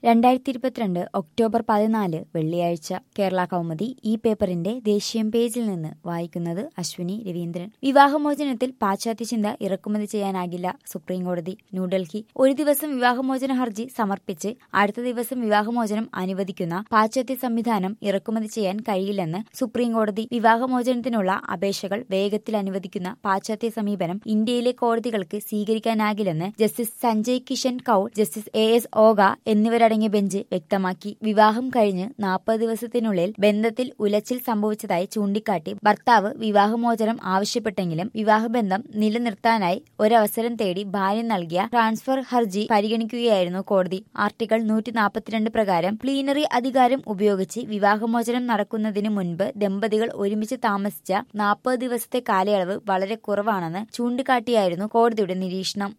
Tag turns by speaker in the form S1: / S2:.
S1: രണ്ടായിരത്തി ഇരുപത്തിരണ്ട് ഒക്ടോബർ പതിനാല് വെള്ളിയാഴ്ച കേരള കൗമുദി ഈ പേപ്പറിന്റെ ദേശീയം പേജിൽ നിന്ന് വായിക്കുന്നത് അശ്വിനി രവീന്ദ്രൻ വിവാഹമോചനത്തിൽ പാശ്ചാത്യ ചിന്ത ഇറക്കുമതി ചെയ്യാനാകില്ല സുപ്രീംകോടതി ന്യൂഡൽഹി ഒരു ദിവസം വിവാഹമോചന ഹർജി സമർപ്പിച്ച് അടുത്ത ദിവസം വിവാഹമോചനം അനുവദിക്കുന്ന പാശ്ചാത്യ സംവിധാനം ഇറക്കുമതി ചെയ്യാൻ കഴിയില്ലെന്ന് സുപ്രീംകോടതി വിവാഹമോചനത്തിനുള്ള അപേക്ഷകൾ വേഗത്തിൽ അനുവദിക്കുന്ന പാശ്ചാത്യ സമീപനം ഇന്ത്യയിലെ കോടതികൾക്ക് സ്വീകരിക്കാനാകില്ലെന്ന് Justice Sanjay Kishan Kaul Justice A S Oka എന്നിവരടങ്ങിയ ബെഞ്ച് വ്യക്തമാക്കി വിവാഹം കഴിഞ്ഞ് നാൽപ്പത് ദിവസത്തിനുള്ളിൽ ബന്ധത്തിൽ ഉലച്ചിൽ സംഭവിച്ചതായി ചൂണ്ടിക്കാട്ടി ഭർത്താവ് വിവാഹമോചനം ആവശ്യപ്പെട്ടെങ്കിലും വിവാഹബന്ധം നിലനിർത്താനായി ഒരവസരം തേടി ഭാര്യ നൽകിയ ട്രാൻസ്ഫർ ഹർജി പരിഗണിക്കുകയായിരുന്നു കോടതി ആർട്ടിക്കിൾ നൂറ്റി നാൽപ്പത്തിരണ്ട് പ്രകാരം പ്ലീനറി അധികാരം ഉപയോഗിച്ച് വിവാഹമോചനം നടക്കുന്നതിന് മുൻപ് ദമ്പതികൾ ഒരുമിച്ച് താമസിച്ച നാൽപ്പത് ദിവസത്തെ കാലയളവ് വളരെ കുറവാണെന്ന് ചൂണ്ടിക്കാട്ടിയായിരുന്നു കോടതിയുടെ നിരീക്ഷണം